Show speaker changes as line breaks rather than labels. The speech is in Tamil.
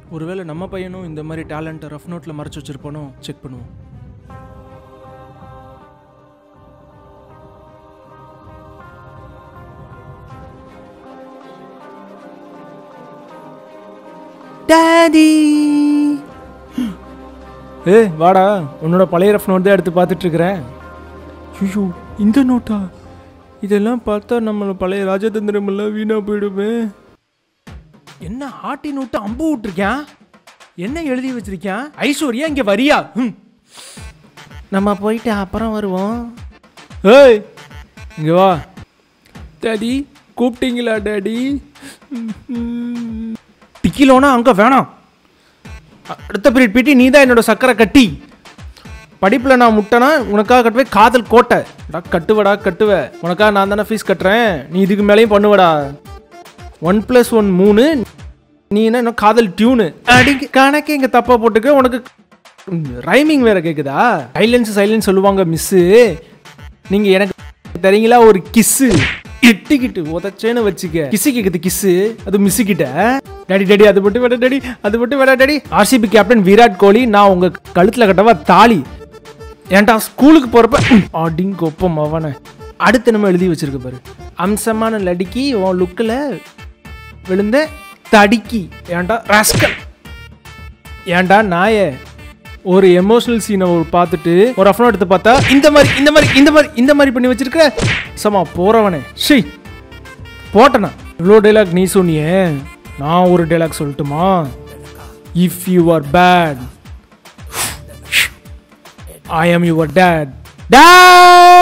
ஒருவேளை நம்ம பையனும் இந்த மாதிரி டேலண்ட்டை ரஃப் நோட்டில் மறைச்சு வச்சிருப்பானோ செக் பண்ணுவோம் டாடி ஏ வாடா உன்னோட பழைய ரஃப் நோட் தான் எடுத்து பார்த்துட்டு இருக்கிறேன் ஐயோ இந்த நோட்டா இதெல்லாம் பார்த்தா நம்மள பழைய ராஜதந்திரம் எல்லாம் வீணா போயிடுமே என்ன ஆட்டி நோட்டு அம்பு விட்டுருக்கேன் என்ன எழுதி வச்சிருக்கேன் ஐஸ்வர்யா இங்க வரியா ம். நம்ம போயிட்டு அப்புறம் வருவோம் ஏய் இங்க வா டாடி கூப்பிட்டீங்களா டாடி டிக்கிலோனா அங்க வேணாம் அ- அடுத்த பீரியட் பிடி நீ தான் என்னோட சக்கரை கட்டி படிப்பில் நான் முட்டனா உனக்காக கட்டுவேன் காதல் கோட்டை டா கட்டுவடா கட்டுவ உனக்காக நான் தானே ஃபீஸ் கட்டுறேன் நீ இதுக்கு மேலேயும் பண்ணுவடா ஒன் ப்ளஸ் ஒன் மூணு நீ என்ன இன்னும் காதல் டியூனு அடி கணக்கு இங்கே தப்பாக போட்டுக்க உனக்கு ரைமிங் வேற கேட்குதா சைலன்ஸ் சைலன்ஸ் சொல்லுவாங்க மிஸ்ஸு நீங்கள் எனக்கு தரீங்களா ஒரு கிஸ்ஸு எட்டிக்கிட்டு உதச்சேன்னு வச்சுக்க கிஸ்ஸு கேக்குது கிஸ்ஸு அது மிஸ்ஸு கிட்ட டாடி டாடி அது மட்டும் வேடா டாடி அது மட்டும் வேடா daddy RCB captain Virat Kohli நான் உங்க கழுத்துல கட்டவா தாலி ஏன்டா ஸ்கூலுக்கு போறப்ப அடிங் கொப்பம் அவனை அடுத்து நம்ம எழுதி வச்சிருக்க பாரு அம்சமான லடிக்கி உன் லுக்கில் விழுந்த தடிக்கி ஏன்டா ராஸ்கல் ஏன்டா நாயே ஒரு எமோஷனல் சீனை ஒரு பார்த்துட்டு ஒரு அஃப்னோ எடுத்து பார்த்தா இந்த மாதிரி இந்த மாதிரி இந்த மாதிரி இந்த மாதிரி பண்ணி வச்சிருக்க சமா போறவனே ஷி போட்டனா இவ்வளோ டைலாக் நீ சொன்னியே நான் ஒரு டைலாக் சொல்லட்டுமா if you are bad I am your date date